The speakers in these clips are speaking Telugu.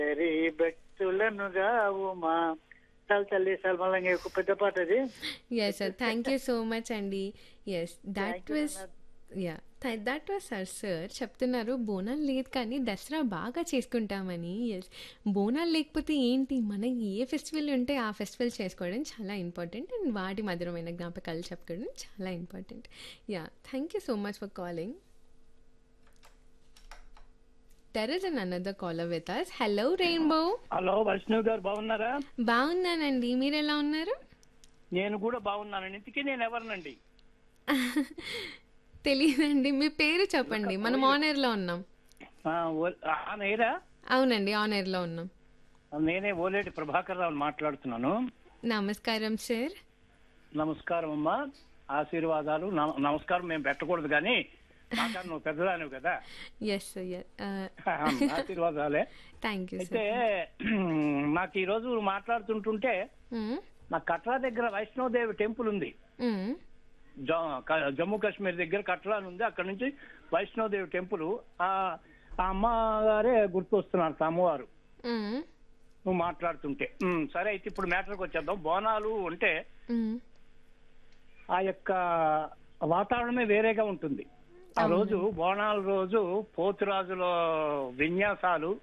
సరి భక్తులను రావుమా చాలా తల్లి సల్మలంగా ఒక పెద్ద పాట అది yes sir thank you so much అండి yes that Thank you, was yeah that was sir sir చెప్తున్నారు బోనాలు లేదు కానీ దసరా బాగా చేసుకుంటామని ఎస్ బోనాలు లేకపోతే ఏంటి మనకి ఏ ఫెస్టివల్ ఉంటే ఆ ఫెస్టివల్ చేసుకోవడం చాలా ఇంపార్టెంట్ అండ్ వాటి మధురమైన జ్ఞాపకాలు చెప్పుకోవడం చాలా important yeah thank you so much for calling there is an another caller with us hello rainbow hello Vaishnav గారు బాగున్నారా బాగున్నానండి మీరు ఎలా ఉన్నారు నేను కూడా బాగున్నాను ఇంతకీ నేను ఎవరినండి తెలియదండి మీ పేరు చెప్పండి మనం ఆన్ ఎయిర్లో ఉన్నాం ఆ, ఓ- ఆ నేరా అవునండి ఆన్ ఎయిర్లో ఉన్నాం నేనే ఓలేటి ప్రభాకర్ రావు మాట్లాడుతున్నాను నమస్కారం సార్ నమస్కారం అమ్మా ఆశీర్వాదాలు నమ- నమస్కారం మేము పెట్టకూడదు కానీ నాకన్నా నువ్వు పెద్దదానివి కదా ఎస్ ఆశీర్వాదాలే థ్యాంక్ యూ అయితే నాకు ఈ రోజు మాట్లాడుతుంటుంటే నా కట్రా దగ్గర వైష్ణోదేవి టెంపుల్ ఉంది జ- క- జమ్మూ కాశ్మీర్ దగ్గర కట్రా అని ఉంది అక్కడ నుంచి వైష్ణోదేవి టెంపుల్ ఆ ఆ అమ్మగారే గుర్తొస్తున్నారు ఆ అమ్మవారు నువ్వు మాట్లాడుతుంటే ఉమ్, సరే అయితే ఇప్పుడు మ్యాటర్కి వచ్చేద్దాం బోనాలు అంటే ఆ యొక్క వాతావరణమే వేరేగా ఉంటుంది ఆ రోజు బోనాల రోజు పోతురాజుల విన్యాసాలు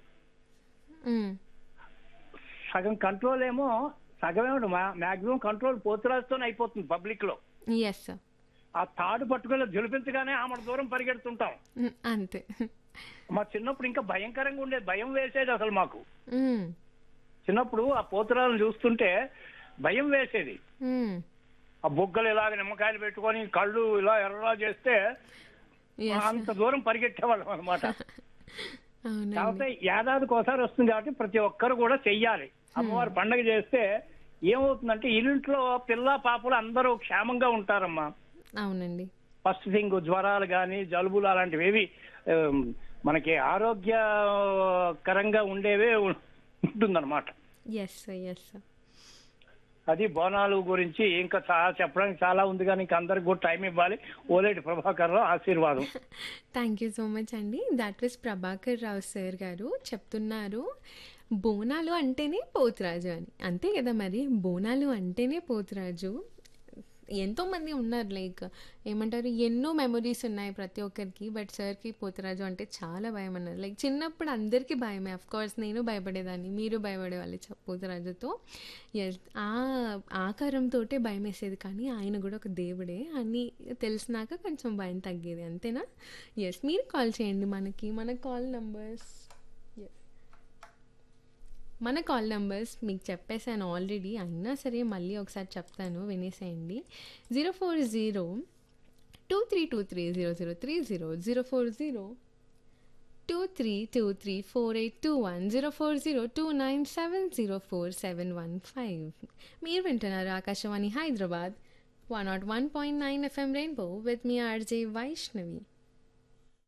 సగం కంట్రోల్ ఏమో సగమే మాక్సిమం కంట్రోల్ పోతురాజుతోనే అయిపోతుంది పబ్లిక్ లో ఎస్ సార్ ఆ తాడు పట్టుకొని జులిపించగానే ఆమె దూరం పరిగెడుతుంటాం అంతే మా చిన్నప్పుడు ఇంకా భయంకరంగా ఉండేది భయం వేసేది అసలు మాకు Mm. చిన్నప్పుడు ఆ పోతురాలను చూస్తుంటే భయం వేసేది Mm. ఆ బొగ్గలు ఇలాగ నిమ్మకాయలు పెట్టుకొని కళ్ళు ఇలా ఎర్రలా చేస్తే Yes. అంత దూరం పరిగెట్టేవాళ్ళం అనమాట అవునండి కాకపోతే ఏడాదికి ఒకసారి వస్తుంది కాబట్టి ప్రతి ఒక్కరు కూడా చెయ్యాలి అమ్మవారి పండగ చేస్తే ఏమవుతుందంటే ఇంట్లో పిల్ల పాపలు అందరూ క్షేమంగా ఉంటారమ్మా అవునండి ఫస్ట్ థింగ్ జ్వరాలు కానీ జలుబులు అలాంటివి ఏవి ఆమ్, మనకి ఆరోగ్యకరంగా ఉండేవే ఉం- ఉంటుందన్నమాట ఎస్ సార్ ఎస్ సార్ అది బోనాలు గురించి ఇంకా చాలా చెప్పడానికి చాలా ఉంది కానీ ఇంకా అందరికి కూడా టైం ఇవ్వాలి ఓలేటి ప్రభాకర్ రావు ఆశీర్వాదం థ్యాంక్ యూ సో మచ్ అండి that was Prabhakar Rao sir గారు చెప్తున్నారు బోనాలు అంటేనే పోతురాజు అని అంతే కదా మరి బోనాలు అంటేనే పోతురాజు ఎంతోమంది ఉన్నారు లైక్ ఏమంటారు ఎన్నో మెమొరీస్ ఉన్నాయి ప్రతి ఒక్కరికి బట్ సార్కి పోతురాజు అంటే చాలా భయం అన్నారు లైక్ చిన్నప్పుడు అందరికీ భయమే అఫ్ కోర్స్ నేను భయపడేదాన్ని మీరు భయపడేవాళ్ళు చ- పోతురాజుతో ఎస్ ఆ ఆకారంతో భయం వేసేది కానీ ఆయన కూడా ఒక దేవుడే అని తెలిసినాక కొంచెం భయం తగ్గేది అంతేనా ఎస్ మీరు కాల్ చేయండి మనకి మన కాల్ నంబర్స్ మన కాల్ నెంబర్స్ మీకు చెప్పేసాను ఆల్రెడీ అయినా సరే మళ్ళీ ఒకసారి చెప్తాను వినేసేయండి zero four zero two three two three zero zero three zero zero four zero two three two three four eight two one zero four zero two nine seven zero four seven one five మీరు వింటున్నారు Akashvani Hyderabad one not one point nine FM rainbow with me RJ Vaishnavi